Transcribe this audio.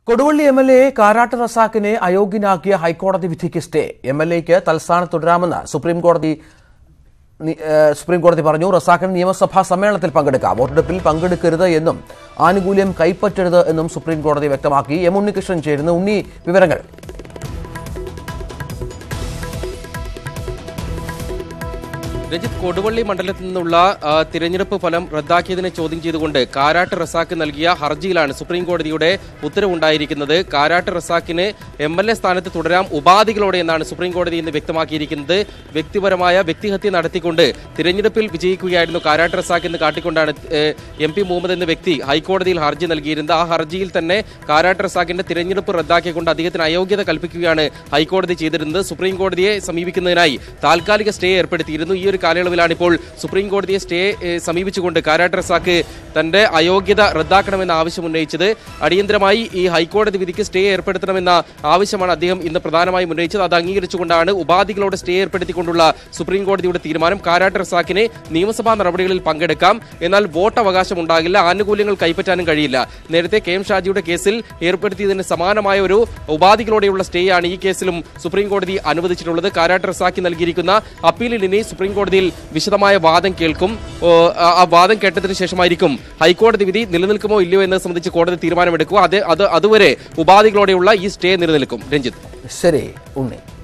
Koduvally M L A Karat റസാക്കിനെ അയോഗ്യനാക്കിയ ഹൈക്കോടതി വിധിക്ക് സ്റ്റേ എം എൽ എക്ക് തൽസ്ഥാനത്ത് തുടരാമെന്ന് സുപ്രീം കോടതി നി- ഏഹ് സുപ്രീം കോടതി പറഞ്ഞു റസാഖിന് നിയമസഭാ സമ്മേളനത്തിൽ പങ്കെടുക്കാം വോട്ടെടുപ്പിൽ പങ്കെടുക്കരുത് എന്നും ആനുകൂല്യം കൈപ്പറ്റരുത് എന്നും സുപ്രീം കോടതി വ്യക്തമാക്കി എം ഉണ്ണികൃഷ്ണൻ ചേരുന്നു ഉണ്ണി വിവരങ്ങൾ രഞ്ജിത്ത് കൊടുവള്ളി മണ്ഡലത്തിൽ നിന്നുള്ള ആ, തിരഞ്ഞെടുപ്പ് ഫലം റദ്ദാക്കിയതിനെ ചോദ്യം ചെയ്തുകൊണ്ട് കാരാട്ട് റസാക്ക് നൽകിയ ഹർജിയിലാണ് സുപ്രീം കോടതിയുടെ ഉത്തരവുണ്ടായിരിക്കുന്നത് കാരാട്ട് റസാക്കിന് എം എൽ എ സ്ഥാനത്ത് തുടരാം ഉപാധികളോടെ എന്നാണ് സുപ്രീം കോടതി ഇന്ന് വ്യക്തമാക്കിയിരിക്കുന്നത് വ്യക്തിപരമായ വ്യക്തിഹത്യ നടത്തിക്കൊണ്ട് തിരഞ്ഞെടുപ്പിൽ വിജയിക്കുകയായിരുന്നു കാരാട്ട് റസാക്ക് എന്ന് കാട്ടിക്കൊണ്ടാണ് എം പി മുഹമ്മദ് എന്ന വ്യക്തി ഹൈക്കോടതിയിൽ ഹർജി നൽകിയിരുന്നത് ആ ഹർജിയിൽ തന്നെ കാരാട്ട് റസാക്കിന്റെ തിരഞ്ഞെടുപ്പ് റദ്ദാക്കിക്കൊണ്ട് അദ്ദേഹത്തിന് അയോഗ്യത കൽപ്പിക്കുകയാണ് ഹൈക്കോടതി ചെയ്തിരുന്നത് സുപ്രീം കോടതിയെ സമീപിക്കുന്നതിനായി താൽക്കാലിക സ്റ്റേ ഏർപ്പെടുത്തിയിരുന്നു ഈ ഒരു കാലയളവിലാണ് ഇപ്പോൾ സുപ്രീം കോടതിയെ സ്റ്റേ ഏഹ്, സമീപിച്ചുകൊണ്ട് കാരാട്ട് റസാക്ക് തന്റെ അയോഗ്യത റദ്ദാക്കണമെന്ന ആവശ്യം ഉന്നയിച്ചത് അടിയന്തരമായി ഈ ഹൈക്കോടതി വിധിക്ക് സ്റ്റേ ഏർപ്പെടുത്തണമെന്ന ആവശ്യമാണ് അദ്ദേഹം ഇന്ന് പ്രധാനമായും ഉന്നയിച്ചത് അത് അംഗീകരിച്ചുകൊണ്ടാണ് ഉപാധികളോട് സ്റ്റേ ഏർപ്പെടുത്തിക്കൊണ്ടുള്ള സുപ്രീം കോടതിയുടെ തീരുമാനം കാരാട്ട് റസാക്കിനെ നിയമസഭാ നടപടികളിൽ പങ്കെടുക്കാം എന്നാൽ വോട്ട് അവകാശം ഉണ്ടാകില്ല ആനുകൂല്യങ്ങൾ കൈപ്പറ്റാനും കഴിയില്ല നേരത്തെ കെ എം ഷാജിയുടെ കേസിൽ ഏർപ്പെടുത്തിയതിന് സമാനമായ ഒരു ഉപാധികളോടെയുള്ള സ്റ്റേ ആണ് ഈ കേസിലും സുപ്രീം കോടതി അനുവദിച്ചിട്ടുള്ളത് കാരാട്ട് റസാക്കി നൽകിയിരിക്കുന്ന അപ്പീലിൽ ഇനി സുപ്രീം കോടതിയിൽ വിശദമായ വാദം കേൾക്കും ഓ, ആ ആ വാദം കേട്ടതിന് ശേഷമായിരിക്കും ഹൈക്കോടതി വിധി നിലനിൽക്കുമോ ഇല്ലയോ എന്നത് സംബന്ധിച്ച് കോടതി തീരുമാനമെടുക്കുക അത് അത് അതുവരെ ഉപാധികളോടെയുള്ള ഈ സ്റ്റേ നിലനിൽക്കും രഞ്ജിത്ത് ശരി ഉണ്ണി